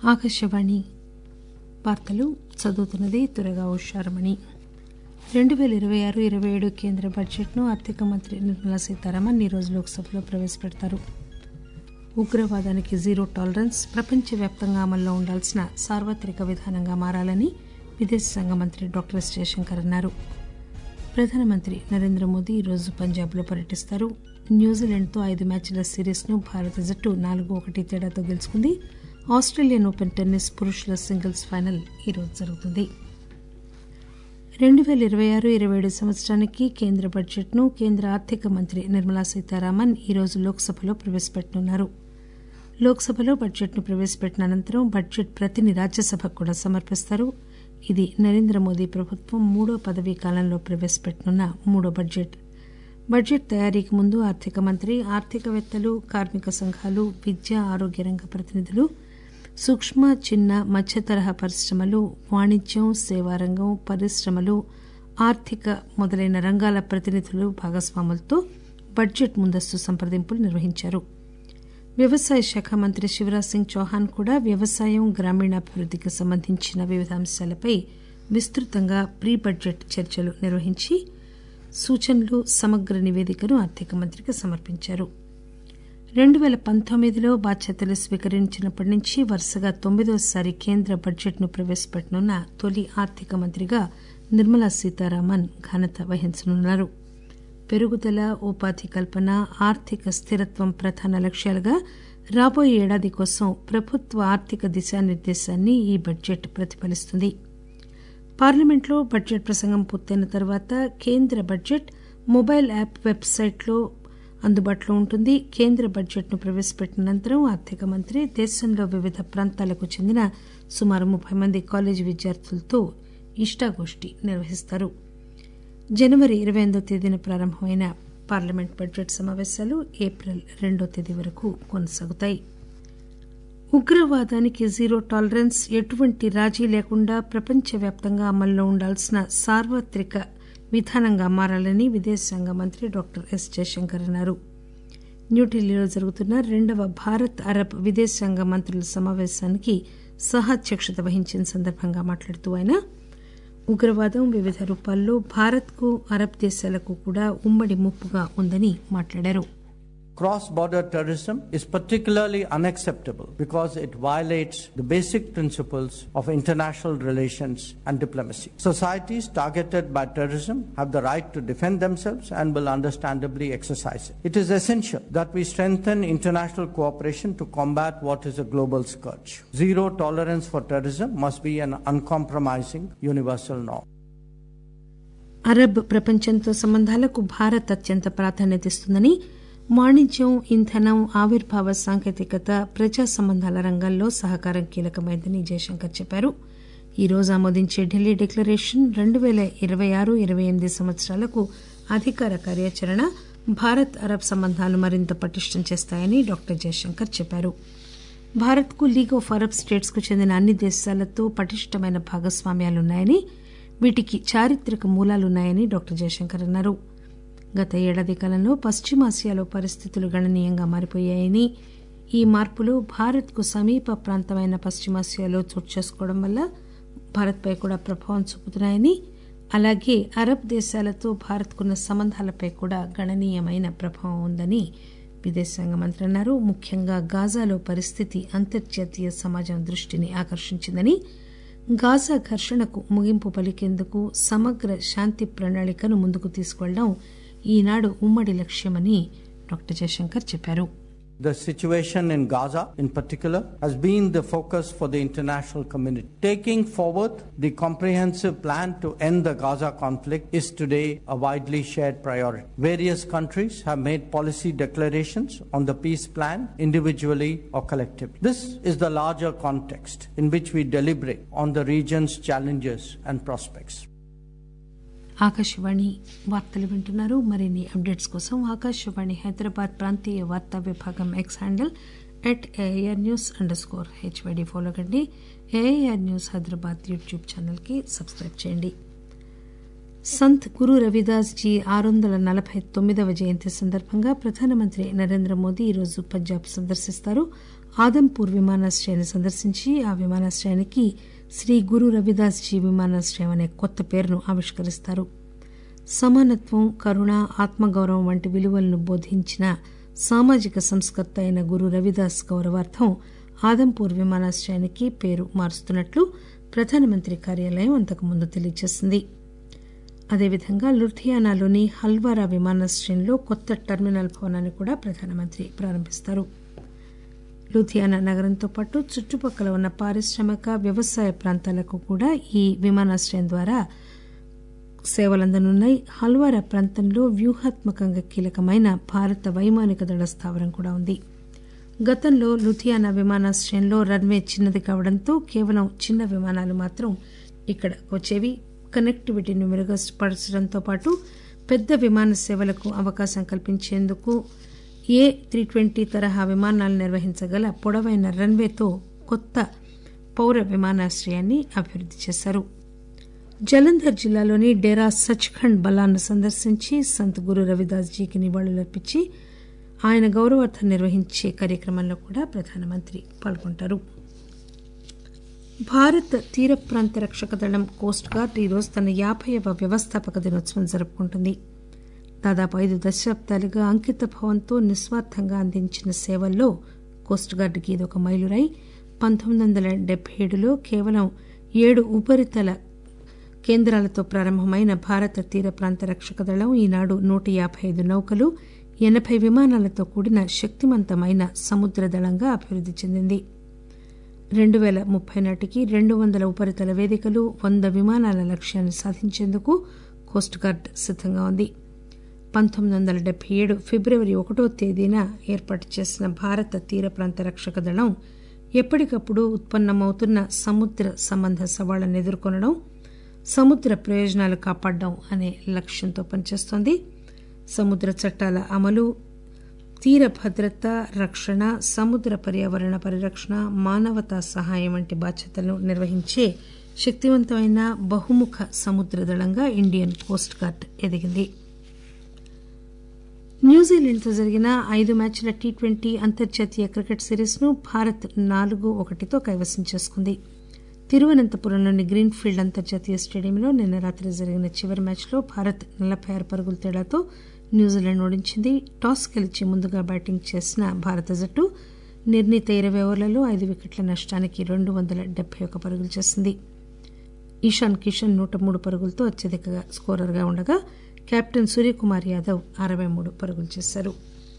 ఆకాశవాణి వార్తలు చదువుతున్నది తురగా ఉషారమణి రెండు పేల ఇరవై ఆరు ఇరవై ఏడు కేంద్ర బడ్జెట్ను ఆర్థిక మంత్రి నిర్మలా సీతారామన్ ఈరోజు లోక్సభలో ప్రవేశపెడతారు ఉగ్రవాదానికి జీరో టాలరెన్స్ ప్రపంచవ్యాప్తంగా అమల్లో ఉండాల్సిన సార్వత్రిక విధానంగా మారాలని విదేశాంగ మంత్రి డాక్టర్ ఎస్ జయశంకర్ అన్నారు ప్రధానమంత్రి నరేంద్ర మోదీ ఈరోజు పంజాబ్లో పర్యటిస్తారు న్యూజిలాండ్తో ఐదు మ్యాచ్ల సిరీస్ను భారత జట్టు నాలుగు ఒకటి తేడాతో గెలుచుకుంది ఆస్ట్రేలియన్ ఓపెన్ టెన్నిస్ పురుషుల సింగిల్స్ ఫైనల్ ఈరోజు జరుగుతుంది రెండు పేల ఇరవై ఆరు ఇరవై ఏడు సంవత్సరానికి కేంద్ర బడ్జెట్ను కేంద్ర ఆర్థిక మంత్రి నిర్మలా సీతారామన్ ఈరోజు లోక్సభలో ప్రవేశపెట్టనున్నారు లోక్సభలో బడ్జెట్ను ప్రవేశపెట్టిన అనంతరం బడ్జెట్ ప్రతిని రాజ్యసభకు కూడా సమర్పిస్తారు ఇది నరేంద్ర మోదీ ప్రభుత్వం మూడో పదవీ కాలంలో ప్రవేశపెట్టనున్న మూడో బడ్జెట్ బడ్జెట్ తయారీకి ముందు ఆర్థిక మంత్రి ఆర్థికవేత్తలు కార్మిక సంఘాలు విద్య ఆరోగ్య రంగ ప్రతినిధులు సూక్ష్మ చిన్న మధ్య తరహా పరిశ్రమలు వాణిజ్యం సేవారంగం పరిశ్రమలు ఆర్థిక మొదలైన రంగాల ప్రతినిధులు భాగస్వాములతో బడ్జెట్ ముందస్తు సంప్రదింపులు నిర్వహించారు వ్యవసాయ శాఖ మంత్రి శివరాజ్ సింగ్ చౌహాన్ కూడా వ్యవసాయం గ్రామీణాభివృద్దికి సంబంధించిన వివిధ అంశాలపై విస్తృతంగా ప్రీ బడ్జెట్ చర్చలు నిర్వహించి సూచనలు సమగ్ర నివేదికను ఆర్థిక మంత్రికి సమర్పించారు రెండు పేల పంతొమ్మిదిలో బాధ్యతలు స్వీకరించినప్పటి నుంచి వరుసగా తొమ్మిదోసారి కేంద్ర బడ్జెట్ను ప్రవేశపెట్టనున్న తొలి ఆర్థిక మంత్రిగా నిర్మలా సీతారామన్ ఘనత వహించనున్నారు పెరుగుదల ఉపాధి కల్పన ఆర్థిక స్థిరత్వం ప్రధాన లక్ష్యాలుగా రాబోయే ఏడాది కోసం ప్రభుత్వ ఆర్థిక దిశానిర్దేశాన్ని ఈ బడ్జెట్ ప్రతిఫలిస్తుంది పార్లమెంట్లో బడ్జెట్ ప్రసంగం పూర్తయిన తర్వాత కేంద్ర బడ్జెట్ మొబైల్ యాప్ వెబ్సైట్లో అందుబాటులో ఉంటుంది కేంద్ర బడ్జెట్ను ప్రవేశపెట్టిన అనంతరం ఆర్థిక మంత్రి దేశంలో వివిధ ప్రాంతాలకు చెందిన సుమారు ముప్పై మంది కాలేజీ విద్యార్థులతో ఇష్టాగోష్ఠి నిర్వహిస్తారు జనవరి ఇరవై ఎనిమిదో తేదీన ప్రారంభమైన పార్లమెంట్ బడ్జెట్ సమావేశాలు ఏప్రిల్ రెండో తేదీ వరకు కొనసాగుతాయి ఉగ్రవాదానికి జీరో టాలరెన్స్ ఎటువంటి రాజీ లేకుండా ప్రపంచవ్యాప్తంగా అమల్లో ఉండాల్సిన సార్వత్రిక విధానంగా మారాలని విదేశాంగ మంత్రి డాక్టర్ ఎస్ జయశంకర్ అన్నారు న్యూఢిల్లీలో జరుగుతున్న రెండవ భారత్ అరబ్ విదేశాంగ మంత్రుల సమావేశానికి సహాధ్యక్షత వహించిన సందర్భంగా మాట్లాడుతూ ఆయన ఉగ్రవాదం వివిధ రూపాల్లో భారత్కు అరబ్ దేశాలకు కూడా ఉమ్మడి ముప్పుగా ఉందని మాట్లాడారు Cross border terrorism is particularly unacceptable because it violates the basic principles of international relations and diplomacy. Societies targeted by terrorism have the right to defend themselves and will understandably exercise it. It is essential that we strengthen international cooperation to combat what is a global scourge. Zero tolerance for terrorism must be an uncompromising universal norm. Arab ప్రపంచంతో సంబంధాలకు భారత్ అత్యంత ప్రాధాన్యత ఇస్తుందని వాణిజ్యం ఇంధనం ఆవిర్భావ సాంకేతికత ప్రజా సంబంధాల రంగాల్లో సహకారం కీలకమైందని జయశంకర్ చెప్పారు ఈ రోజు ఆమోదించే ఢిల్లీ డిక్లరేషన్ రెండు పేల ఇరవై ఆరు ఇరవై ఎనిమిది సంవత్సరాలకు అధికార కార్యాచరణ భారత్ అరబ్ సంబంధాలు మరింత పటిష్టం చేస్తాయని డాక్టర్ జయశంకర్ చెప్పారు భారత్కు లీగ్ ఆఫ్ అరబ్ స్టేట్స్ కు చెందిన అన్ని దేశాలతో పటిష్టమైన భాగస్వామ్యాలున్నాయని వీటికి చారిత్రక మూలాలున్నాయని డాక్టర్ జయశంకర్ అన్నారు గత ఏడాది కాలంలో పశ్చిమాసియాలో పరిస్థితులు గణనీయంగా మారిపోయాయని ఈ మార్పులు భారత్కు సమీప ప్రాంతమైన పశ్చిమాసియాలో చోటు చేసుకోవడం వల్ల భారత్పై కూడా ప్రభావం చూపుతున్నాయని అలాగే అరబ్ దేశాలతో భారత్కున్న సంబంధాలపై కూడా గణనీయమైన ప్రభావం ఉందని విదేశాంగ మంత్రి అన్నారు ముఖ్యంగా గాజాలో పరిస్థితి అంతర్జాతీయ సమాజం దృష్టిని ఆకర్షించిందని గాజా ఘర్షణకు ముగింపు పలికేందుకు సమగ్ర శాంతి ప్రణాళికను ముందుకు తీసుకువెళ్లడం ఈనాడు ఉమ్మడి లక్ష్యమని డాక్టర్ జయశంకర్ చెప్పారు The situation in Gaza, in particular, has been the focus for the international community. Taking forward the comprehensive plan to end the Gaza conflict is today a widely shared priority. Various countries have made policy declarations on the peace plan, individually or collectively. This is the larger context in which we deliberate on the region's challenges and prospects. Akashvani వార్తలు వింటున్నారు మరిన్ని updates కోసం ఆకాశవాణి హైదరాబాద్ ప్రాంతీయ వార్తా విభాగం X handle at AIR news underscore HYD follow కండి AIR news Hyderabad YouTube ఛానల్కి subscribe చేయండి సంత్ గురు రవిదాస్ జీ ఆరు వందల నలభై తొమ్మిదవ జయంతి సందర్భంగా ప్రధానమంత్రి నరేంద్ర మోదీ ఈరోజు పంజాబ్ సందర్శిస్తారు ఆదంపూర్ విమానాశ్రయాన్ని సందర్శించి ఆ విమానాశ్రయానికి శ్రీ గురు రవిదాస్ జీ విమానాశ్రయం అనే కొత్త పేరును ఆవిష్కరిస్తారు సమానత్వం కరుణ ఆత్మగౌరవం వంటి విలువలను బోధించిన సామాజిక సంస్కర్త అయిన గురు రవిదాస్ గౌరవార్థం ఆదంపూర్ విమానాశ్రయానికి పేరు మారుస్తున్నట్లు ప్రధానమంత్రి కార్యాలయం అంతకుముందు తెలియజేసింది అదేవిధంగా లుధియానాలోని హల్వారా విమానాశ్రయంలో కొత్త టెర్మినల్ భవనాన్ని కూడా ప్రధానమంత్రి ప్రారంభిస్తారు లూథియానా నగరంతో పాటు చుట్టుపక్కల ఉన్న పారిశ్రామిక వ్యవసాయ ప్రాంతాలకు కూడా ఈ విమానాశ్రయం ద్వారా సేవలందనున్నాయి హల్వారా ప్రాంతంలో వ్యూహాత్మకంగా కీలకమైన భారత వైమానిక దళ స్థావరం కూడా ఉంది గతంలో లుథియానా విమానాశ్రయంలో రన్వే చిన్నది కావడంతో కేవలం చిన్న విమానాలు మాత్రం ఇక్కడ వచ్చేవి కనెక్టివిటీని మెరుగుపరచడంతో పాటు పెద్ద విమాన సేవలకు అవకాశం కల్పించేందుకు ఏ త్రీ ట్వంటీ తరహా విమానాలు నిర్వహించగల పొడవైన రన్వేతో కొత్త పౌర విమానాశ్రయాన్ని అభివృద్ది చేశారు జలంధర్ జిల్లాలోని డేరా సచ్ఖండ్ బలాన్ని సందర్శించి సంత్ గురు రవిదాస్ జీకి నివాళులర్పించి ఆయన గౌరవార్థం నిర్వహించే కార్యక్రమంలో కూడా ప్రధానమంత్రి పాల్గొంటారు భారత తీర ప్రాంత రక్షక దళం కోస్ట్ గార్డ్ ఈరోజు తన యాభైవ వ్యవస్థాపక దినోత్సవం జరుపుకుంటుంది దాదాపు ఐదు దశాబ్దాలుగా అంకిత భావంతో నిస్వార్థంగా అందించిన సేవల్లో కోస్ట్ గార్డుకి ఇదొక మైలురాయి పంతొమ్మిది వందల డెబ్బై ఏడులో కేవలం ఏడు ఉపరితల కేంద్రాలతో ప్రారంభమైన భారత తీర ప్రాంత రక్షక దళం ఈనాడు నూట యాభై ఐదు నౌకలు ఎనభై విమానాలతో కూడిన శక్తివంతమైన సముద్ర దళంగా అభివృద్ది చెందింది రెండు పేల ముప్పై నాటికి రెండు వందల ఉపరితల వేదికలు వంద విమానాల లక్ష్యాన్ని సాధించేందుకు కోస్ట్ గార్డ్ సిద్దంగా ఉంది పంతొమ్మిది వందల డెబ్బై ఏడు ఫిబ్రవరి ఒకటో తేదీన ఏర్పాటు చేసిన భారత తీర ప్రాంత రక్షక దళం ఎప్పటికప్పుడు ఉత్పన్నమవుతున్న సముద్ర సంబంధ సవాళ్లను ఎదుర్కొనడం సముద్ర ప్రయోజనాలు కాపాడడం అనే లక్ష్యంతో పనిచేస్తోంది సముద్ర చట్టాల అమలు తీర భద్రత రక్షణ సముద్ర పర్యావరణ పరిరక్షణ మానవతా సహాయం వంటి బాధ్యతలను నిర్వహించే శక్తివంతమైన బహుముఖ సముద్ర దళంగా ఇండియన్ కోస్ట్ గార్డ్ ఎదిగింది న్యూజిలాండ్తో జరిగిన ఐదు మ్యాచ్ల టీ ట్వంటీ అంతర్జాతీయ క్రికెట్ సిరీస్ను భారత్ నాలుగు ఒకటితో కైవసం చేసుకుంది తిరువనంతపురంలోని గ్రీన్ఫీల్డ్ అంతర్జాతీయ స్టేడియంలో నిన్న రాత్రి జరిగిన చివరి మ్యాచ్లో భారత్ నలభై ఆరు పరుగుల తేడాతో న్యూజిలాండ్ ఓడించింది టాస్ గెలిచి ముందుగా బ్యాటింగ్ చేసిన భారత జట్టు నిర్ణీత ఇరవై ఓవర్లలో ఐదు వికెట్ల నష్టానికి రెండు వందల డెబ్బై ఒక పరుగులు చేసింది ఈశాన్ కిషన్ నూట మూడు పరుగులతో అత్యధిక స్కోరర్గా ఉండగా కెప్టెన్ సూర్యకుమార్ యాదవ్ అరవై మూడు పరుగులు చేశారు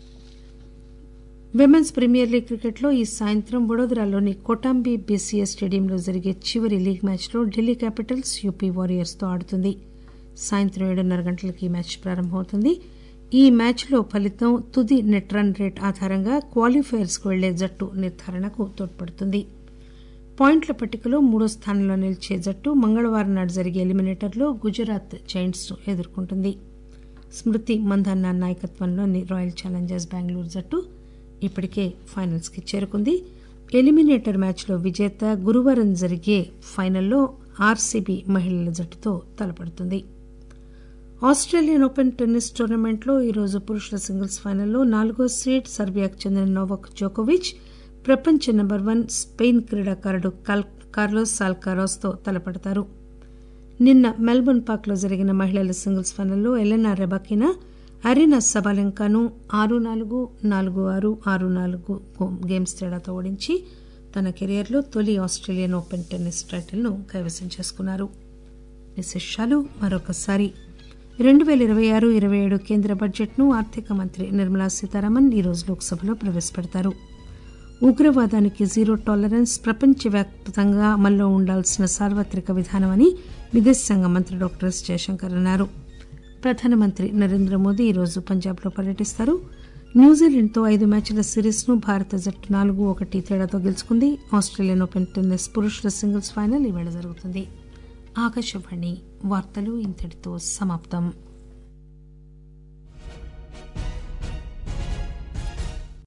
విమెన్స్ ప్రీమియర్ లీగ్ క్రికెట్లో ఈ సాయంత్రం వడోదరాలోని కోటాంబి బీసీఎస్ స్టేడియంలో జరిగే చివరి లీగ్ మ్యాచ్లో ఢిల్లీ క్యాపిటల్స్ యూపీ వారియర్స్తో ఆడుతుంది సాయంత్రం ఏడున్నర గంటలకు ఈ మ్యాచ్ ప్రారంభమవుతుంది ఈ మ్యాచ్లో ఫలితం తుది నెట్ రన్ రేట్ ఆధారంగా క్వాలిఫైయర్స్కు వెళ్లే జట్టు నిర్ధారణకు తోడ్పడుతుంది పాయింట్ల పట్టికలో మూడో స్థానంలో నిలిచే జట్టు మంగళవారం నాడు జరిగే ఎలిమినేటర్లో గుజరాత్ జైంట్స్ ను ఎదుర్కొంటుంది స్మృతి మందన్న నాయకత్వంలోని రాయల్ ఛాలెంజర్స్ బెంగళూరు జట్టు ఇప్పటికే ఫైనల్స్ కి చేరుకుంది ఎలిమినేటర్ మ్యాచ్లో విజేత గురువారం జరిగే ఫైనల్లో ఆర్సీబీ మహిళల జట్టుతో తలపడుతుంది ఆస్ట్రేలియన్ ఓపెన్ టెన్నిస్ టోర్నమెంట్లో ఈరోజు పురుషుల సింగిల్స్ ఫైనల్లో నాలుగో సీడ్ సర్బియాకు చెందిన నోవక్ జోకోవిచ్ ప్రపంచ నెంబర్ వన్ స్పెయిన్ క్రీడాకారుడు కార్లోస్ సాల్కారాస్తో తలపడతారు నిన్న మెల్బోర్న్ పార్క్లో జరిగిన మహిళల సింగిల్స్ ఫైనల్లో ఎలెనా రెబాకినా అరీనా సబాలెంకాను ఆరు నాలుగు నాలుగు ఆరు ఆరు నాలుగు గేమ్స్ తేడాతో ఓడించి తన కెరియర్లో తొలి ఆస్ట్రేలియన్ ఓపెన్ టెన్నిస్ టైటిల్ను కైవసం చేసుకున్నారు విశేషాలు మరొకసారి రెండు పేల ఇరవై ఆరు ఇరవై ఏడు కేంద్ర బడ్జెట్ను ఆర్థిక మంత్రి నిర్మలా సీతారామన్ ఈరోజు లోక్సభలో ప్రవేశపెడతారు ఉగ్రవాదానికి జీరో టాలరెన్స్ ప్రపంచవ్యాప్తంగా అమల్లో ఉండాల్సిన సార్వత్రిక విధానమని విదేశాంగ మంత్రి డాక్టర్ ఎస్ జయశంకర్ అన్నారు ప్రధానమంత్రి నరేంద్ర మోదీ ఈరోజు పంజాబ్లో పర్యటిస్తారు న్యూజిలాండ్తో ఐదు మ్యాచ్ల సిరీస్ను భారత జట్టు నాలుగు ఒకటి తేడాతో గెలుచుకుంది ఆస్ట్రేలియన్ ఓపెన్ టెన్నిస్ పురుషుల సింగిల్స్ ఫైనల్ ఈవేళ జరుగుతుంది ఆకాశవాణి వార్తలు ఇంతటితో సమాప్తం